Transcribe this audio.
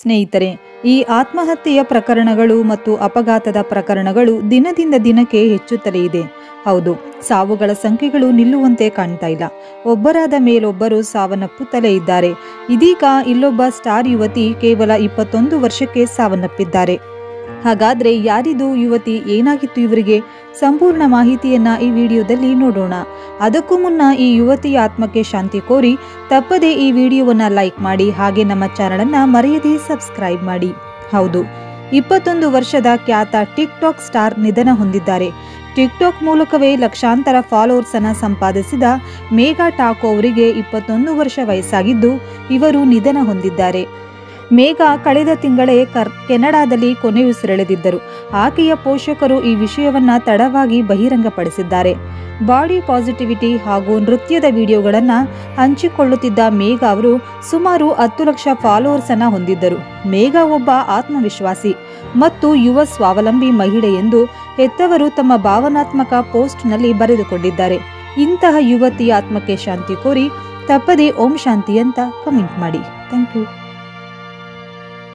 ಸ್ನೇಹಿತರೆ ಈ ಆತ್ಮಹತ್ಯೆಯ ಪ್ರಕರಣಗಳು ಮತ್ತು ಅಪಘಾತದ ಪ್ರಕರಣಗಳು ದಿನದಿಂದ ದಿನಕ್ಕೆ ಹೆಚ್ಚುತ್ತಲೇ ಇದೆ ಹೌದು ಸಾವುಗಳ ಸಂಖ್ಯೆಗಳು ನಿಲ್ಲುವಂತೆ ಕಾಣ್ತಾ ಇಲ್ಲ ಒಬ್ಬರಾದ ಮೇಲೊಬ್ಬರು ಸಾವನ್ನಪ್ಪುತ್ತಲೇ ಇದ್ದಾರೆ ಇದೀಗ ಇಲ್ಲೊಬ್ಬ ಸ್ಟಾರ್ ಯುವತಿ ಕೇವಲ ಇಪ್ಪತ್ತೊಂದು ವರ್ಷಕ್ಕೆ ಸಾವನ್ನಪ್ಪಿದ್ದಾರೆ ಹಾಗಾದ್ರೆ ಯಾರಿದು ಯುವತಿ ಏನಾಗಿತ್ತು ಇವರಿಗೆ ಸಂಪೂರ್ಣ ಮಾಹಿತಿಯನ್ನ ಈ ವಿಡಿಯೋದಲ್ಲಿ ನೋಡೋಣ ಅದಕ್ಕೂ ಮುನ್ನ ಈ ಯುವತಿಯ ಆತ್ಮಕ್ಕೆ ಶಾಂತಿ ಕೋರಿ ತಪ್ಪದೇ ಈ ವಿಡಿಯೋವನ್ನ ಲೈಕ್ ಮಾಡಿ ಹಾಗೆ ನಮ್ಮ ಚಾನಲನ್ನ ಮರೆಯದೇ ಸಬ್ಸ್ಕ್ರೈಬ್ ಮಾಡಿ ಹೌದು ಇಪ್ಪತ್ತೊಂದು ವರ್ಷದ ಖ್ಯಾತ ಟಿಕ್ ಟಾಕ್ ಸ್ಟಾರ್ ನಿಧನ ಹೊಂದಿದ್ದಾರೆ ಟಿಕ್ ಟಾಕ್ ಮೂಲಕವೇ ಲಕ್ಷಾಂತರ ಫಾಲೋವರ್ಸ್ ಅನ್ನ ಸಂಪಾದಿಸಿದ ಮೇಘಾ ಟಾಕೋ ಅವರಿಗೆ ಇಪ್ಪತ್ತೊಂದು ವರ್ಷ ವಯಸ್ಸಾಗಿದ್ದು ಇವರು ನಿಧನ ಹೊಂದಿದ್ದಾರೆ ಮೇಘಾ ಕಳೆದ ತಿಂಗಳೇ ಕರ್ ಕೆನಡಾದಲ್ಲಿ ಕೊನೆಯುಸಿರೆಳೆದಿದ್ದರು ಆಕೆಯ ಪೋಷಕರು ಈ ವಿಷಯವನ್ನ ತಡವಾಗಿ ಬಹಿರಂಗಪಡಿಸಿದ್ದಾರೆ ಬಾಡಿ ಪಾಸಿಟಿವಿಟಿ ಹಾಗೂ ನೃತ್ಯದ ವಿಡಿಯೋಗಳನ್ನು ಹಂಚಿಕೊಳ್ಳುತ್ತಿದ್ದ ಮೇಘ ಅವರು ಸುಮಾರು ಹತ್ತು ಲಕ್ಷ ಫಾಲೋವರ್ಸ್ ಅನ್ನ ಹೊಂದಿದ್ದರು ಮೇಘ ಒಬ್ಬ ಆತ್ಮವಿಶ್ವಾಸಿ ಮತ್ತು ಯುವ ಸ್ವಾವಲಂಬಿ ಮಹಿಳೆ ಎಂದು ಹೆತ್ತವರು ತಮ್ಮ ಭಾವನಾತ್ಮಕ ಪೋಸ್ಟ್ನಲ್ಲಿ ಬರೆದುಕೊಂಡಿದ್ದಾರೆ ಇಂತಹ ಯುವತಿಯ ಆತ್ಮಕ್ಕೆ ಶಾಂತಿ ಕೋರಿ ತಪ್ಪದೇ ಓಂ ಶಾಂತಿ ಅಂತ ಕಮೆಂಟ್ ಮಾಡಿ ಥ್ಯಾಂಕ್ ಯು